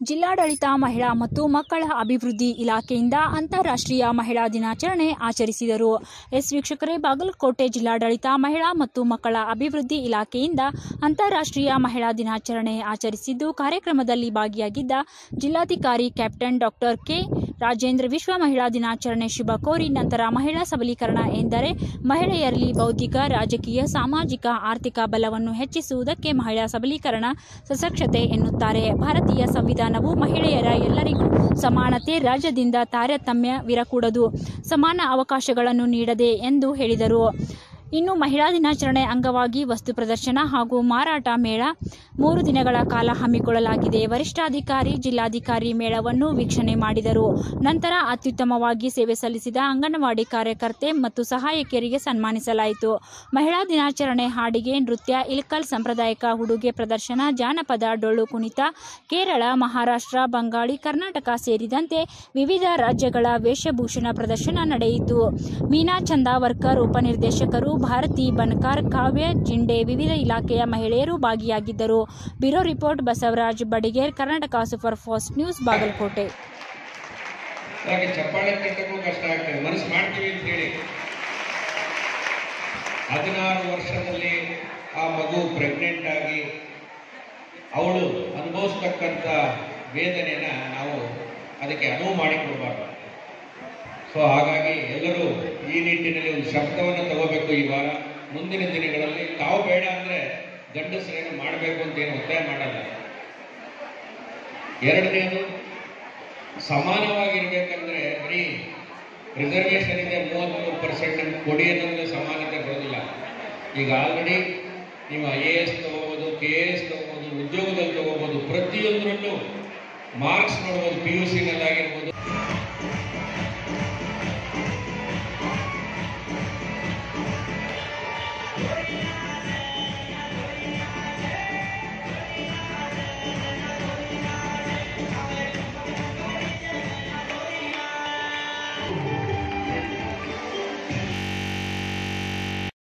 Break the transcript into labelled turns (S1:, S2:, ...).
S1: ಜಿಲ್ಲಾಡಳಿತ ಮಹಿಳಾ ಮತ್ತು ಮಕ್ಕಳ ಅಭಿವೃದ್ಧಿ ಇಲಾಖೆಯಿಂದ ಅಂತಾರಾಷ್ಟ್ರೀಯ ಮಹಿಳಾ ದಿನಾಚರಣೆ ಆಚರಿಸಿದರು ಎಸ್ ವೀಕ್ಷಕರೇ ಬಾಗಲಕೋಟೆ ಜಿಲ್ಲಾಡಳಿತ ಮಹಿಳಾ ಮತ್ತು ಮಕ್ಕಳ ಅಭಿವೃದ್ಧಿ ಇಲಾಖೆಯಿಂದ ಅಂತಾರಾಷ್ಟ್ರೀಯ ಮಹಿಳಾ ದಿನಾಚರಣೆ ಆಚರಿಸಿದ್ದು ಕಾರ್ಯಕ್ರಮದಲ್ಲಿ ಭಾಗಿಯಾಗಿದ್ದ ಜಿಲ್ಲಾಧಿಕಾರಿ ಕ್ಯಾಪ್ಟನ್ ಡಾಕ್ಟರ್ ಕೆ ರಾಜೇಂದ್ರ ವಿಶ್ವ ಮಹಿಳಾ ದಿನಾಚರಣೆ ಶುಭ ಕೋರಿ ನಂತರ ಮಹಿಳಾ ಸಬಲೀಕರಣ ಎಂದರೆ ಮಹಿಳೆಯರಲ್ಲಿ ಬೌದ್ಧಿಕ ರಾಜಕೀಯ ಸಾಮಾಜಿಕ ಆರ್ಥಿಕ ಬಲವನ್ನು ಹೆಚ್ಚಿಸುವುದಕ್ಕೆ ಮಹಿಳಾ ಸಬಲೀಕರಣ ಸಶಕ್ತತೆ ಎನ್ನುತ್ತಾರೆ ಭಾರತೀಯ ಸಂವಿಧಾನವು ಮಹಿಳೆಯರ ಎಲ್ಲರಿಗೂ ಸಮಾನತೆ ರಾಜ್ಯದಿಂದ ತಾರತಮ್ಯವಿರಕೂಡದು ಸಮಾನ ಅವಕಾಶಗಳನ್ನು ನೀಡದೆ ಎಂದು ಹೇಳಿದರು ಇನ್ನು ಮಹಿಳಾ ದಿನಾಚರಣೆ ಅಂಗವಾಗಿ ವಸ್ತು ಪ್ರದರ್ಶನ ಹಾಗೂ ಮಾರಾಟ ಮೇಳ ಮೂರು ದಿನಗಳ ಕಾಲ ಹಮ್ಮಿಕೊಳ್ಳಲಾಗಿದೆ ವರಿಷ್ಠಾಧಿಕಾರಿ ಜಿಲ್ಲಾಧಿಕಾರಿ ಮೇಳವನ್ನು ವೀಕ್ಷಣೆ ಮಾಡಿದರು ನಂತರ ಅತ್ಯುತ್ತಮವಾಗಿ ಸೇವೆ ಸಲ್ಲಿಸಿದ ಅಂಗನವಾಡಿ ಕಾರ್ಯಕರ್ತೆ ಮತ್ತು ಸಹಾಯಕಿಯರಿಗೆ ಸನ್ಮಾನಿಸಲಾಯಿತು ಮಹಿಳಾ ದಿನಾಚರಣೆ ಹಾಡಿಗೆ ನೃತ್ಯ ಇಲ್ಕಲ್ ಸಾಂಪ್ರದಾಯಿಕ ಉಡುಗೆ ಪ್ರದರ್ಶನ ಜಾನಪದ ಡೊಳ್ಳು ಕುಣಿತ ಕೇರಳ ಮಹಾರಾಷ್ಟ್ರ ಬಂಗಾಳಿ ಕರ್ನಾಟಕ ಸೇರಿದಂತೆ ವಿವಿಧ ರಾಜ್ಯಗಳ ವೇಷಭೂಷಣ ಪ್ರದರ್ಶನ ನಡೆಯಿತು ಮೀನಾ ಚಂದಾವರ್ಕರ್ ಉಪನಿರ್ದೇಶಕರು ಭಾರತಿ ಬನ್ಕಾರ್ ಕಾವ್ಯ ಜಿಂಡೆ ವಿವಿಧ ಇಲಾಖೆಯ ಮಹಿಳೆಯರು ಭಾಗಿಯಾಗಿದ್ದರು bureau report Basavaraj Badiger Karnataka super fast news Bagalkot
S2: ಹಾಗೆ ಚಪ್ಪಾಳೆ ತಟ್ಟಕ್ಕೂ ಕಷ್ಟ ಆಗ್ತದೆ ಮನಸ್ಸು ಮಾಡ್ತೀವಿ ಅಂತ ಹೇಳಿ ಹದಿನಾರು ವರ್ಷದಲ್ಲಿ ಆ ಮಗು ಪ್ರೆಗ್ನೆಂಟ್ ಆಗಿ ಅವಳು ಅನುಭವಿಸ್ತಕ್ಕಂಥ ವೇದನೆನ ನಾವು ಅದಕ್ಕೆ ಅನುವು ಮಾಡಿಕೊಡ್ಬಾರ್ದು ಸೊ ಹಾಗಾಗಿ ಎಲ್ಲರೂ ಈ ನಿಟ್ಟಿನಲ್ಲಿ ಒಂದು ಶಬ್ದವನ್ನು ತಗೋಬೇಕು ಈ ವಾರ ಮುಂದಿನ ದಿನಗಳಲ್ಲಿ ತಾವು ಬೇಡ ಅಂದ್ರೆ ಗಂಡಸರೇನು ಮಾಡಬೇಕು ಅಂತ ಏನು ಒತ್ತಾಯ ಮಾಡಲ್ಲ ಎರಡನೇದು ಸಮಾನವಾಗಿರ್ಬೇಕಂದ್ರೆ ಬರೀ ರಿಸರ್ವೇಷನ್ ಇದೆ ಮೂವತ್ತ್ಮೂರು ಪರ್ಸೆಂಟ್ ನಮ್ಗೆ ಕೊಡಿ ಅನ್ನೋದ್ರೆ ಸಮಾನತೆ ಬರೋದಿಲ್ಲ ಈಗ ಆಲ್ರೆಡಿ ನೀವು ಐ ಎ ಎಸ್ ತಗೋಬೋದು ಕೆ ಎ ಎಸ್ ತಗೋಬೋದು ಉದ್ಯೋಗದಲ್ಲಿ ತಗೋಬೋದು ಪ್ರತಿಯೊಂದರಲ್ಲೂ ಮಾರ್ಕ್ಸ್ ನೋಡ್ಬೋದು ಪಿ ಯು ಸಿನಲ್ಲಾಗಿರ್ಬೋದು